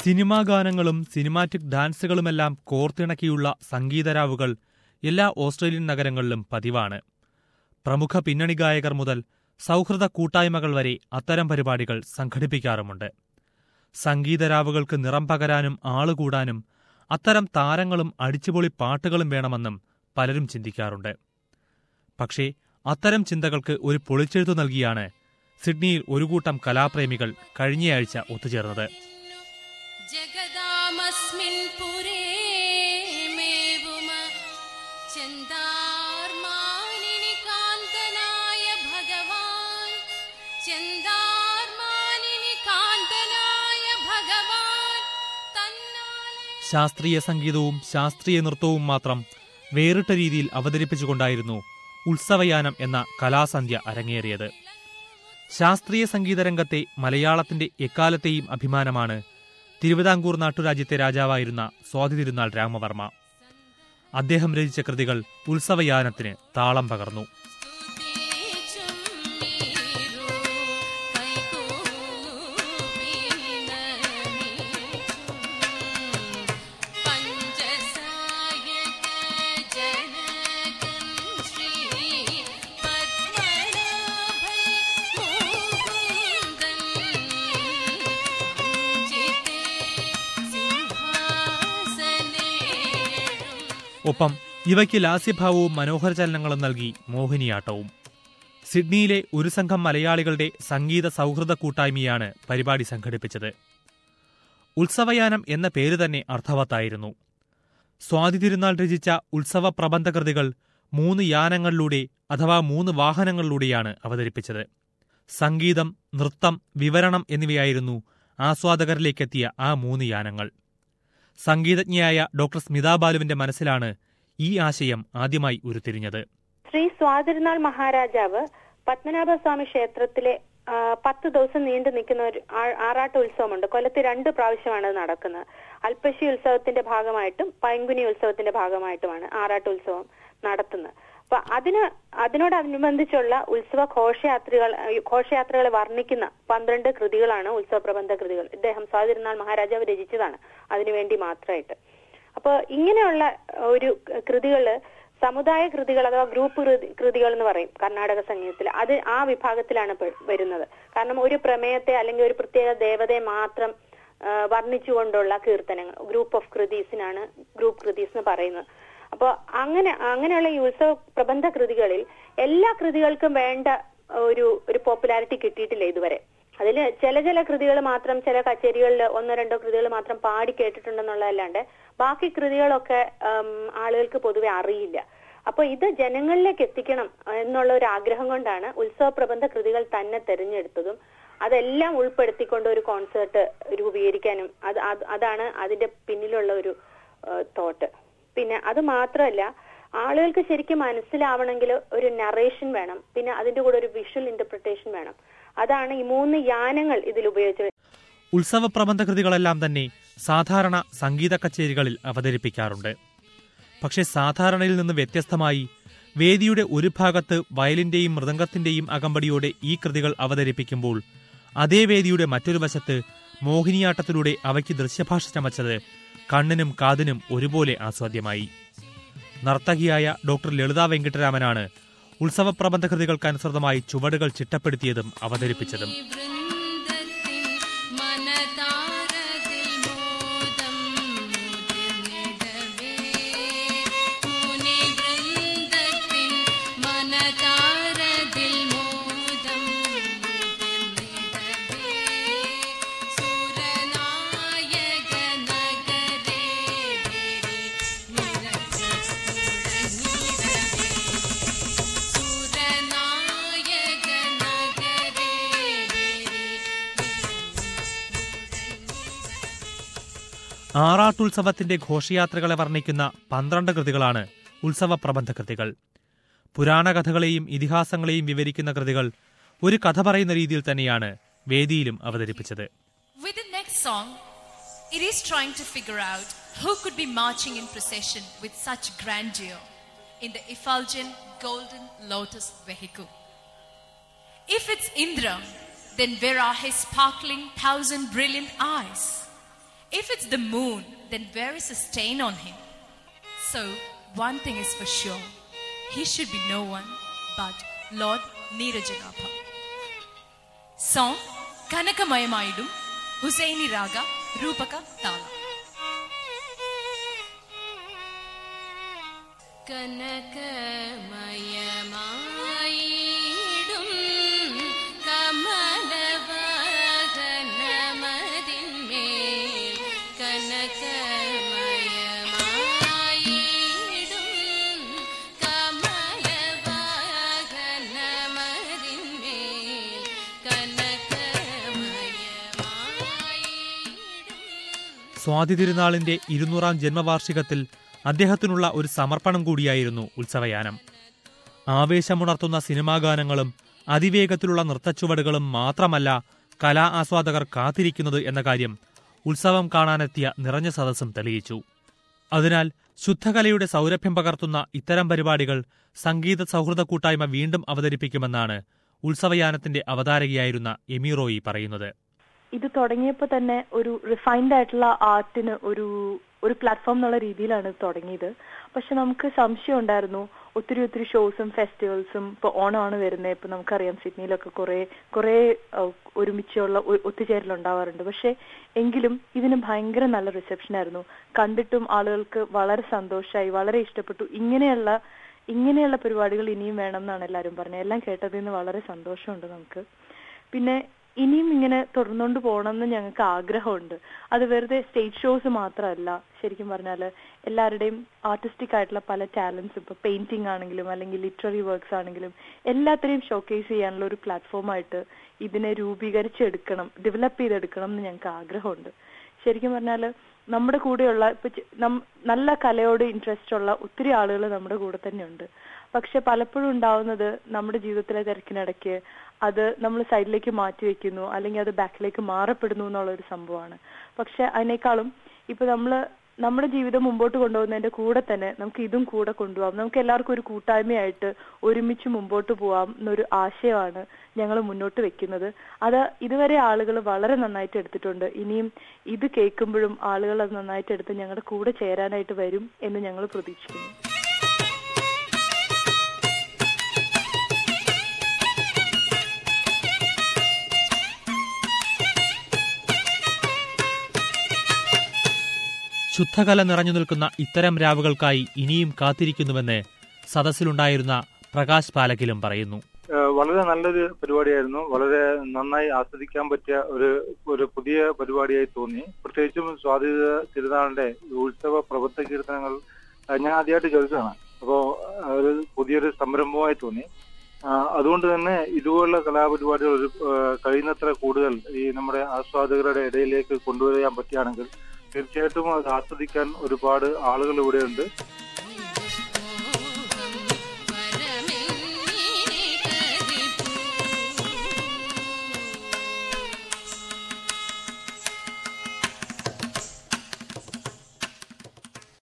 Cinema ഗാനങ്ങളും cinematic ഡാൻസുകളുമെല്ലാം കോർത്തിണക്കിയുള്ള സംഗീതരാവുകൾ എല്ലാ Australian നഗരങ്ങളിലും പതിവാണ് പ്രമുഖ പിന്നണി ഗായകർ മുതൽ സൗഹൃദ കൂട്ടായ്മകൾ വരെ അത്തരം പരിപാടികൾ സംഘടിപ്പിക്കാറുമുണ്ട് സംഗീതരാവുകൾക്ക് നിറം പകരാനും ആളുകൂടാനും അത്തരം താരങ്ങളും അടിച്ചുപൊളി പാട്ടുകളും വേണമെന്നും പലരും ചിന്തിക്കാറുണ്ട് പക്ഷേ അത്തരം ചിന്തകൾക്ക് ഒരു പൊളിച്ചെഴുത്തു നൽകിയാണ് സിഡ്നിയിൽ ഒരു കൂട്ടം കലാപ്രേമികൾ കഴിഞ്ഞയാഴ്ച ഒത്തുചേർന്നത് ജഗദാമസ്മിൻ പുരേ മേവുമ ചെന്താർമാനിനി കാന്തനായ ഭഗവാൻ ചെന്താർമാനിനി കാന്തനായ ഭഗവാൻ തന്നാലെ ശാസ്ത്രീയ സംഗീതവും ശാസ്ത്രീയ നൃത്തവും മാത്രം വേറിട്ട രീതിയിൽ അവതരിപ്പിച്ചുകൊണ്ടായിരുന്നു ഉത്സവയാനം എന്ന കലാസന്ധ്യ അരങ്ങേറിയത് ശാസ്ത്രീയ സംഗീത രംഗത്തെ മലയാളത്തിന്റെ എക്കാലത്തെയും അഭിമാനമാണ് തിരുവിതാംകൂർ നാട്ടുരാജ്യത്തെ രാജാവായിരുന്ന സ്വാതി തിരുനാൾ രാമവർമ്മ അദ്ദേഹം രചിച്ച കൃതികൾ ഉത്സവയാനത്തിന് താളം പകർന്നു സ്തുതിച്ചും നീരു കൈകൂപ്പി നമിച്ചും പഞ്ചസായക ജനകൻ ശ്രീ പത്മനാഭൻ മുകുന്ദൻ ചിത്തേ സിംഹാസനേഴും ഒപ്പം ഇവയ്ക്ക് ലാസ്യഭാവവും മനോഹര ചലനങ്ങളും നൽകി മോഹിനിയാട്ടവും സിഡ്നിയിലെ ഒരു സംഘം മലയാളികളുടെ സംഗീത സൗഹൃദ കൂട്ടായ്മയാണ് പരിപാടി സംഘടിപ്പിച്ചത് ഉത്സവയാനം എന്ന പേര് തന്നെ അർത്ഥവത്തായിരുന്നു സ്വാതി തിരുനാൾ രചിച്ച ഉത്സവ പ്രബന്ധകൃതികൾ മൂന്ന് യാനങ്ങളിലൂടെ അഥവാ മൂന്ന് വാഹനങ്ങളിലൂടെയാണ് അവതരിപ്പിച്ചത് സംഗീതം നൃത്തം വിവരണം എന്നിവയായിരുന്നു ആസ്വാദകരിലേക്കെത്തിയ ആ മൂന്ന് യാനങ്ങൾ സംഗീതജ്ഞയായ ഡോക്ടർ സ്മിതാ ബാലുവിന്റെ മനസ്സിലാണ് ഈ ആശയം ആദ്യമായി ഉരുത്തിരിഞ്ഞത് ശ്രീ സ്വാതിരുനാൾ മഹാരാജാവ് പത്മനാഭസ്വാമി ക്ഷേത്രത്തിലെ ആ, പത്ത് ദിവസം നീണ്ടു നിൽക്കുന്ന ഒരു ആ- ആറാട്ട് ഉത്സവമുണ്ട് കൊല്ലത്ത് രണ്ട് പ്രാവശ്യമാണ് അത് നടക്കുന്നത് അൽപ്പശി ഉത്സവത്തിന്റെ ഭാഗമായിട്ടും പൈങ്കുനി ഉത്സവത്തിന്റെ ഭാഗമായിട്ടുമാണ് ആറാട്ട് ഉത്സവം നടത്തുന്നത് അപ്പൊ അതിന് അതിനോടനുബന്ധിച്ചുള്ള ഉത്സവ ഘോഷയാത്രികൾ ഘോഷയാത്രകളെ വർണ്ണിക്കുന്ന പന്ത്രണ്ട് കൃതികളാണ് ഉത്സവ പ്രബന്ധ കൃതികൾ ഇദ്ദേഹം സ്വാതിരുനാൾ മഹാരാജാവ് രചിച്ചതാണ് അതിനുവേണ്ടി മാത്രമായിട്ട് അപ്പൊ ഇങ്ങനെയുള്ള ഒരു കൃതികള് സമുദായ കൃതികൾ അഥവാ ഗ്രൂപ്പ് കൃതി- കൃതികൾ എന്ന് പറയും കർണാടക സംഗീതത്തിൽ അത് ആ വിഭാഗത്തിലാണ് പെ- വരുന്നത് കാരണം ഒരു പ്രമേയത്തെ അല്ലെങ്കിൽ ഒരു പ്രത്യേക ദേവതയെ മാത്രം ആ, വർണ്ണിച്ചുകൊണ്ടുള്ള കീർത്തനങ്ങൾ ഗ്രൂപ്പ് ഓഫ് കൃതീസിനാണ് ഗ്രൂപ്പ് കൃതീസ് എന്ന് പറയുന്നത് അപ്പോൾ അങ്ങനെ അങ്ങനെയുള്ള ഈ ഉത്സവ പ്രബന്ധ കൃതികളിൽ എല്ലാ കൃതികൾക്കും വേണ്ട ഒരു ഒരു പോപ്പുലാരിറ്റി കിട്ടിയിട്ടില്ല ഇതുവരെ അതിൽ ചില ചില കൃതികൾ മാത്രം ചില കച്ചേരികളിൽ ഒന്നോ രണ്ടോ കൃതികൾ മാത്രം പാടി കേട്ടിട്ടുണ്ടെന്നുള്ളതല്ലാണ്ട് ബാക്കി കൃതികളൊക്കെ ഉം, ആളുകൾക്ക് പൊതുവെ അറിയില്ല അപ്പൊ ഇത് ജനങ്ങളിലേക്ക് എത്തിക്കണം എന്നുള്ള ഒരു ആഗ്രഹം കൊണ്ടാണ് ഉത്സവ പ്രബന്ധ കൃതികൾ തന്നെ തെരഞ്ഞെടുത്തതും അതെല്ലാം ഉൾപ്പെടുത്തിക്കൊണ്ട് ഒരു കോൺസേർട്ട് രൂപീകരിക്കാനും അത് അത് അതാണ് അതിന്റെ പിന്നിലുള്ള ഒരു തോട്ട് പിന്നെ അത് മാത്രമല്ല ആളുകൾക്ക് ശരിക്കും മനസ്സിലാവണമെങ്കിൽ ഒരു നറേഷൻ വേണം പിന്നെ അതിന്റെ കൂടെ ഒരു വിഷ്വൽ ഇന്റർപ്രിട്ടേഷൻ വേണം അതാണ് ഈ മൂന്ന് യാനങ്ങൾ ഇതിൽ ഉപയോഗിച്ചത് ഉത്സവ പ്രബന്ധ കൃതികളെല്ലാം തന്നെ സാധാരണ സംഗീത കച്ചേരികളിൽ അവതരിപ്പിക്കാറുണ്ട് പക്ഷെ സാധാരണയിൽ നിന്ന് വ്യത്യസ്തമായി വേദിയുടെ ഒരു ഭാഗത്ത് വയലിന്റെയും മൃദംഗത്തിന്റെയും അകമ്പടിയോടെ ഈ കൃതികൾ അവതരിപ്പിക്കുമ്പോൾ അതേ വേദിയുടെ മറ്റൊരു വശത്ത് മോഹിനിയാട്ടത്തിലൂടെ അവയ്ക്ക് ദൃശ്യഭാഷ ചമച്ചത് കണ്ണിനും കാതിനും ഒരുപോലെ ആസ്വാദ്യമായി നർത്തകിയായ ഡോക്ടർ ലളിത വെങ്കിട്ടരാമനാണ് ഉത്സവ പ്രബന്ധ കൃതികൾക്കനുസൃതമായി ചുവടുകൾ ചിട്ടപ്പെടുത്തിയതും അവതരിപ്പിച്ചതും വൃന്ദത്തിൻ മനതാരതിൽ മോദം മുതിർന്നിടവേ മുനി വൃന്ദത്തിൻ മനതാരതിൽ മോദം മുതിർന്നിടവേ സുരനായക നഗരേ നിരത്തുടങ്ങിടവേ സുരനായക നഗരേ ആറാട്ടുത്സവത്തിന്റെ ഘോഷയാത്രകളെ വർണ്ണിക്കുന്ന പന്ത്രണ്ട് കൃതികളാണ് ഉത്സവ പ്രബന്ധ കൃതികൾ പുരാണ കഥകളെയും ഇതിഹാസങ്ങളെയും വിവരിക്കുന്ന കൃതികൾ ഒരു കഥ പറയുന്ന രീതിയിൽ തന്നെയാണ് വേദിയിലും അവതരിപ്പിച്ചത് With the next song, it is trying to figure out who could be marching in procession with such grandeur in the effulgent golden lotus vehicle. If it's Indra, then where are his sparkling thousand brilliant eyes? If it's the moon, then where is a stain on him? So, one thing is for sure he should be no one but Lord Neerajagapha. Song കനകമയമായിടും Husaini രാഗ രൂപക താള കനകമയമായിടും കമലവാഹനമതിന്മേൽ കനകമയമായിടും കമലവാഹനമതിന്മേൽ കനകമയമായിടും സ്വാതി തിരുനാളിന്റെ ഇരുന്നൂറാം ജന്മവാർഷികത്തിൽ അദ്ദേഹത്തിനുള്ള ഒരു സമർപ്പണം കൂടിയായിരുന്നു ഉത്സവയാനം ആവേശമുണർത്തുന്ന cinema ഗാനങ്ങളും അതിവേഗത്തിലുള്ള നൃത്തച്ചുവടുകളും മാത്രമല്ല കലാ ആസ്വാദകർ കാത്തിരിക്കുന്നത് എന്ന കാര്യം ഉത്സവം കാണാനെത്തിയ നിറഞ്ഞ സദസ്സും തെളിയിച്ചു അതിനാൽ ശുദ്ധകലയുടെ സൗരഭ്യം പകർത്തുന്ന ഇത്തരം പരിപാടികൾ സംഗീത സൗഹൃദ കൂട്ടായ്മ വീണ്ടും അവതരിപ്പിക്കുമെന്നാണ് ഉത്സവയാനത്തിന്റെ അവതാരകയായിരുന്ന എമിറോയി പറയുന്നത് ഇത് തുടങ്ങിയപ്പോൾ തന്നെ ഒരു റിഫൈൻഡ് ആയിട്ടുള്ള ആർട്ടിന് ഒരു ഒരു പ്ലാറ്റ്ഫോം എന്നുള്ള രീതിയിലാണ് ഇത് തുടങ്ങിയത് പക്ഷെ നമുക്ക് സംശയം ഉണ്ടായിരുന്നു ഒത്തിരി ഒത്തിരി ഷോസും ഫെസ്റ്റിവൽസും ഇപ്പൊ ഓണമാണ് വരുന്നത് ഇപ്പൊ നമുക്കറിയാം സിഡ്നിയിലൊക്കെ കുറെ കുറെ അഹ്, ഒരുമിച്ചുള്ള ഒ- ഒത്തുചേരൽ ഉണ്ടാവാറുണ്ട് പക്ഷെ എങ്കിലും ഇതിന് ഭയങ്കര നല്ല റിസപ്ഷൻ ആയിരുന്നു കണ്ടിട്ടും ആളുകൾക്ക് വളരെ സന്തോഷമായി വളരെ ഇഷ്ടപ്പെട്ടു ഇങ്ങനെയുള്ള ഇങ്ങനെയുള്ള പരിപാടികൾ ഇനിയും വേണം എന്നാണ് എല്ലാവരും പറഞ്ഞത് എല്ലാം കേട്ടതിൽ നിന്ന് വളരെ സന്തോഷമുണ്ട് നമുക്ക് പിന്നെ ഇനിയും ഇങ്ങനെ തുടർന്നുകൊണ്ട് പോകണമെന്ന് ഞങ്ങൾക്ക് ആഗ്രഹമുണ്ട് അത് വെറുതെ സ്റ്റേജ് ഷോസ് മാത്രമല്ല ശരിക്കും പറഞ്ഞാൽ എല്ലാവരുടെയും ആർട്ടിസ്റ്റിക് ആയിട്ടുള്ള പല ടാലൻസ് ഇപ്പൊ പെയിന്റിംഗ് ആണെങ്കിലും അല്ലെങ്കിൽ ലിറ്റററി വർക്ക്സ് ആണെങ്കിലും എല്ലാത്തിനെയും ഷോക്കേസ് ചെയ്യാനുള്ള ഒരു പ്ലാറ്റ്ഫോമായിട്ട് ഇതിനെ രൂപീകരിച്ചെടുക്കണം ഡെവലപ്പ് ചെയ്തെടുക്കണം എന്ന് ഞങ്ങൾക്ക് ആഗ്രഹമുണ്ട് ശരിക്കും പറഞ്ഞാൽ നമ്മുടെ കൂടെയുള്ള ഇപ്പൊ ചെ- നം- നല്ല കലയോട് ഇൻട്രസ്റ്റ് ഉള്ള ഒത്തിരി ആളുകൾ നമ്മുടെ കൂടെ തന്നെയുണ്ട് പക്ഷെ പലപ്പോഴും ഉണ്ടാവുന്നത് നമ്മുടെ ജീവിതത്തിലെ തിരക്കിനിടയ്ക്ക് അത് നമ്മൾ സൈഡിലേക്ക് മാറ്റി വെക്കുന്നു അല്ലെങ്കിൽ അത് ബാക്കിലേക്ക് മാറപ്പെടുന്നു എന്നുള്ള ഒരു സംഭവമാണ് പക്ഷെ അതിനേക്കാളും ഇപ്പൊ നമ്മള് നമ്മുടെ ജീവിതം മുമ്പോട്ട് കൊണ്ടുപോകുന്നതിന്റെ കൂടെ തന്നെ നമുക്ക് ഇതും കൂടെ കൊണ്ടുപോകാം നമുക്ക് എല്ലാവർക്കും ഒരു കൂട്ടായ്മയായിട്ട് ഒരുമിച്ച് മുമ്പോട്ട് പോവാം എന്നൊരു ആശയമാണ് ഞങ്ങൾ മുന്നോട്ട് വെക്കുന്നത് അത് ഇതുവരെ ആളുകൾ വളരെ നന്നായിട്ട് എടുത്തിട്ടുണ്ട് ഇനിയും ഇത് കേൾക്കുമ്പോഴും ആളുകൾ അത് നന്നായിട്ട് എടുത്ത് ഞങ്ങളുടെ കൂടെ ചേരാനായിട്ട് വരും എന്ന് ഞങ്ങൾ പ്രതീക്ഷിക്കുന്നു ശുദ്ധകല നിറഞ്ഞു നിൽക്കുന്ന ഇത്തരം രാവുകൾക്കായി ഇനിയും കാത്തിരിക്കുന്നുവെന്ന് സദസ്സിലുണ്ടായിരുന്ന പ്രകാശ് പാലക്കിലും പറയുന്നു ഏഹ് വളരെ നല്ലൊരു പരിപാടിയായിരുന്നു വളരെ നന്നായി ആസ്വദിക്കാൻ പറ്റിയ ഒരു ഒരു പുതിയ പരിപാടിയായി തോന്നി പ്രത്യേകിച്ചും സ്വാതി തിരുനാളിന്റെ ഉത്സവ പ്രബന്ധ കീർത്തനങ്ങൾ ഏഹ് ഞാൻ ആദ്യമായിട്ട് കേൾക്കുകയാണ് അപ്പോ ഏഹ് ഒരു പുതിയൊരു സംരംഭമായി തോന്നി ആഹ് അതുകൊണ്ട് തന്നെ ഇതുപോലുള്ള കലാപരിപാടികൾ ഒരു ഏഹ് കഴിയുന്നത്ര കൂടുതൽ ഈ നമ്മുടെ ആസ്വാദകരുടെ ഇടയിലേക്ക് കൊണ്ടുവരാൻ പറ്റുകയാണെങ്കിൽ തീർച്ചയായിട്ടും അത് ആസ്വദിക്കാൻ ഒരുപാട് ആളുകൾ ഇവിടെയുണ്ട്